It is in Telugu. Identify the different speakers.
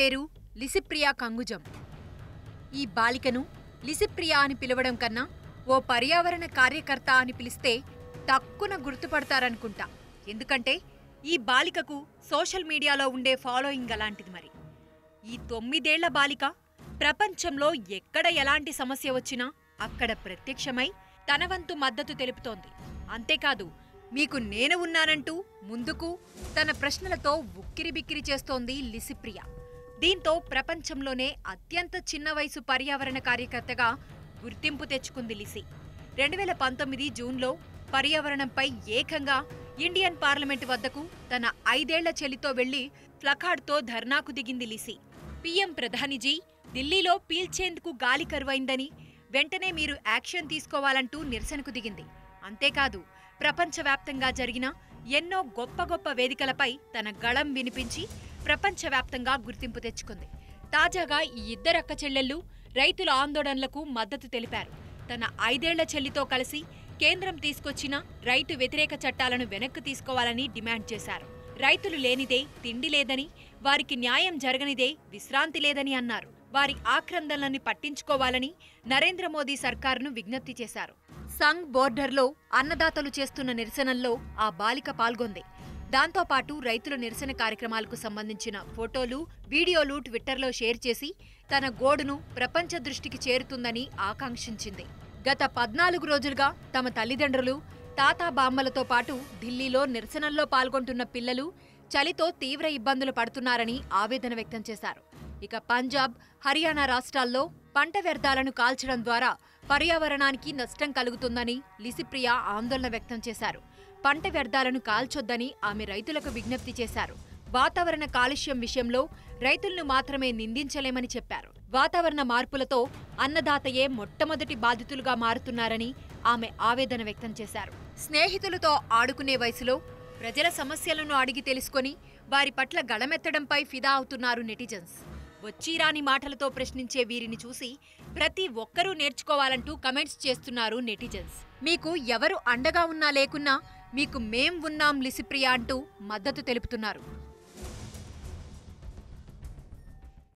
Speaker 1: పేరు లిసిప్రియా కంగుజం ఈ బాలికను లిసిప్రియా అని పిలవడం కన్నా ఓ పర్యావరణ కార్యకర్త అని పిలిస్తే తక్కున గుర్తుపడతారనుకుంటా ఎందుకంటే ఈ బాలికకు సోషల్ మీడియాలో ఉండే ఫాలోయింగ్ అలాంటిది మరి ఈ తొమ్మిదేళ్ల బాలిక ప్రపంచంలో ఎక్కడ ఎలాంటి సమస్య వచ్చినా అక్కడ ప్రత్యక్షమై తన వంతు మద్దతు తెలుపుతోంది అంతేకాదు మీకు నేను ఉన్నానంటూ ముందుకు తన ప్రశ్నలతో ఉక్కిరిబిక్కిరి చేస్తోంది లిసిప్రియ దీంతో ప్రపంచంలోనే అత్యంత చిన్న వయసు పర్యావరణ కార్యకర్తగా గుర్తింపు తెచ్చుకుంది లిసి రెండు వేల పంతొమ్మిది జూన్లో పర్యావరణంపై ఏకంగా ఇండియన్ పార్లమెంటు వద్దకు తన ఐదేళ్ల చెల్లితో వెళ్లి ప్లకార్డ్తో ధర్నాకు దిగింది లిసి పీఎం ప్రధానిజీ ఢిల్లీలో పీల్చేందుకు గాలి కరువైందని వెంటనే మీరు యాక్షన్ తీసుకోవాలంటూ నిరసనకు దిగింది అంతేకాదు ప్రపంచవ్యాప్తంగా జరిగిన ఎన్నో గొప్ప గొప్ప వేదికలపై తన గళం వినిపించి ప్రపంచవ్యాప్తంగా గుర్తింపు తెచ్చుకుంది తాజాగా ఈ ఇద్దరక్క చెల్లెళ్ళు రైతుల ఆందోళనలకు మద్దతు తెలిపారు తన ఐదేళ్ల చెల్లితో కలిసి కేంద్రం తీసుకొచ్చిన రైతు వ్యతిరేక చట్టాలను వెనక్కి తీసుకోవాలని డిమాండ్ చేశారు రైతులు లేనిదే తిండి లేదని వారికి న్యాయం జరగనిదే విశ్రాంతి లేదని అన్నారు వారి ఆక్రందనలని పట్టించుకోవాలని నరేంద్ర మోదీ సర్కారును విజ్ఞప్తి చేశారు సంఘ్ బోర్డర్లో అన్నదాతలు చేస్తున్న నిరసనల్లో ఆ బాలిక పాల్గొంది దాంతోపాటు రైతుల నిరసన కార్యక్రమాలకు సంబంధించిన ఫోటోలు వీడియోలు ట్విట్టర్లో షేర్ చేసి తన గోడును ప్రపంచ దృష్టికి చేరుతుందని ఆకాంక్షించింది గత పద్నాలుగు రోజులుగా తమ తల్లిదండ్రులు తాతా బామ్మలతో పాటు ఢిల్లీలో నిరసనల్లో పాల్గొంటున్న పిల్లలు చలితో తీవ్ర ఇబ్బందులు పడుతున్నారని ఆవేదన వ్యక్తం చేశారు ఇక పంజాబ్ హర్యానా రాష్ట్రాల్లో పంట వ్యర్థాలను కాల్చడం ద్వారా పర్యావరణానికి నష్టం కలుగుతుందని లిసిప్రియ ఆందోళన వ్యక్తం చేశారు పంట వ్యర్థాలను కాల్చొద్దని ఆమె రైతులకు విజ్ఞప్తి చేశారు వాతావరణ కాలుష్యం విషయంలో రైతులను మాత్రమే నిందించలేమని చెప్పారు వాతావరణ మార్పులతో అన్నదాతయే మొట్టమొదటి బాధితులుగా మారుతున్నారని ఆమె ఆవేదన వ్యక్తం చేశారు స్నేహితులతో ఆడుకునే వయసులో ప్రజల సమస్యలను అడిగి తెలుసుకొని వారి పట్ల గళమెత్తడంపై ఫిదా అవుతున్నారు నెటిజన్స్ వచ్చిరాని మాటలతో ప్రశ్నించే వీరిని చూసి ప్రతి ఒక్కరూ నేర్చుకోవాలంటూ కమెంట్స్ చేస్తున్నారు నెటిజన్స్ మీకు ఎవరు అండగా ఉన్నా లేకున్నా మీకు మేం ఉన్నాం లిసిప్రియ అంటూ మద్దతు తెలుపుతున్నారు